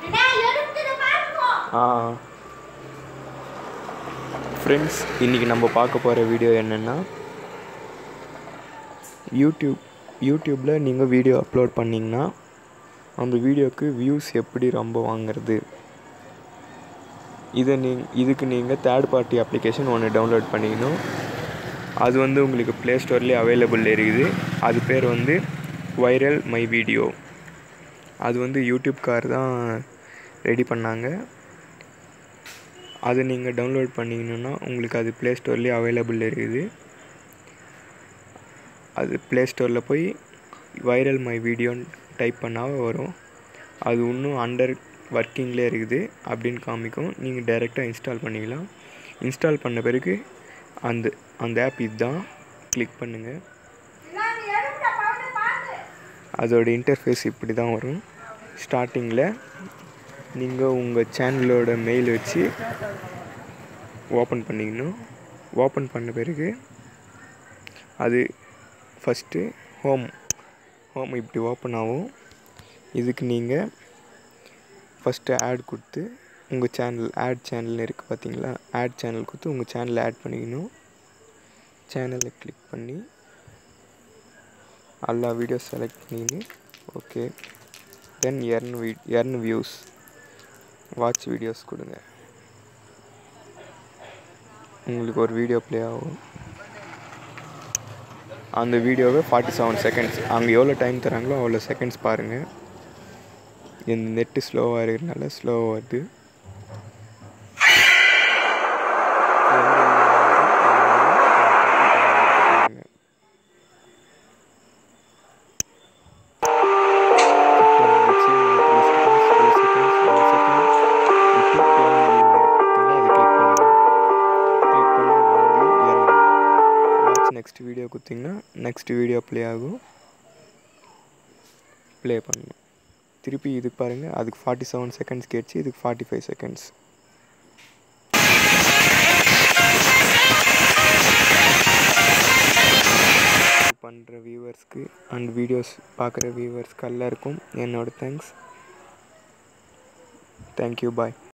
ஆ friends இன்றைக்கி நம்ம பார்க்க போகிற வீடியோ என்னென்னா யூடியூப் யூடியூப்பில் நீங்கள் வீடியோ அப்லோட் பண்ணிங்கன்னா அந்த வீடியோக்கு வியூஸ் எப்படி ரொம்ப வாங்குறது இதை நீ இதுக்கு நீங்கள் தேர்ட் பார்ட்டி அப்ளிகேஷன் ஒன்று டவுன்லோட் பண்ணிக்கணும் அது வந்து உங்களுக்கு ப்ளே ஸ்டோர்லேயே அவைலபிள் இருக்குது அது பேர் வந்து வைரல் மை வீடியோ அது வந்து யூடியூப் கார் தான் ரெடி பண்ணாங்க அது நீங்கள் டவுன்லோட் பண்ணிக்கணுன்னா உங்களுக்கு அது ப்ளே ஸ்டோர்லேயே அவைலபிள் இருக்குது அது ப்ளே ஸ்டோரில் போய் வைரல் மை வீடியோன்னு டைப் பண்ணால் வரும் அது இன்னும் அண்டர் ஒர்க்கிங்லேயே இருக்குது அப்படின்னு காமிக்கும் நீங்கள் டைரெக்டாக இன்ஸ்டால் பண்ணிக்கலாம் இன்ஸ்டால் பண்ண பிறகு அந்த அந்த ஆப் இதுதான் கிளிக் பண்ணுங்கள் அதோட இன்டர்ஃபேஸ் இப்படி தான் வரும் ஸ்டார்டிங்கில் நீங்கள் உங்கள் சேனலோட மெயில் வச்சு ஓப்பன் பண்ணிக்கணும் ஓப்பன் பண்ண பிறகு அது ஃபஸ்ட்டு ஹோம் ஹோம் இப்படி ஓப்பன் ஆகும் இதுக்கு நீங்கள் ஃபஸ்ட்டு ஆட் கொடுத்து உங்கள் சேனல் ஆட் சேனல் இருக்குது பார்த்தீங்களா ஆட் சேனல் கொடுத்து உங்கள் சேனலை ஆட் பண்ணிக்கணும் சேனலை கிளிக் பண்ணி எல்லா வீடியோ செலக்ட் பண்ணிக்கின்னு okay then earn we earn views watch videos கொடுங்க உங்களுக்கு ஒரு வீடியோ ப்ளே ஆகும் அந்த வீடியோவை ஃபார்ட்டி செவன் செகண்ட்ஸ் அங்கே எவ்வளோ டைம் தராங்களோ அவ்வளோ செகண்ட்ஸ் பாருங்கள் இந்த நெட்டு ஸ்லோவாக இருக்கிறதுனால ஸ்லோவாக வருது நெக்ஸ்ட் வீடியோ கொடுத்தீங்கன்னா நெக்ஸ்ட் வீடியோ ப்ளே ஆகும் ப்ளே பண்ணணும் திருப்பி இதுக்கு பாருங்கள் அதுக்கு ஃபார்ட்டி செவன் செகண்ட்ஸ் கேட்ச்சு இதுக்கு ஃபார்ட்டி ஃபைவ் செகண்ட்ஸ் பண்ணுற வியூவர்ஸ்க்கு அண்ட் வீடியோஸ் பார்க்குற வியூவர்ஸ்க்கு எல்லாருக்கும் என்னோட தேங்க்ஸ் தேங்க்யூ பாய்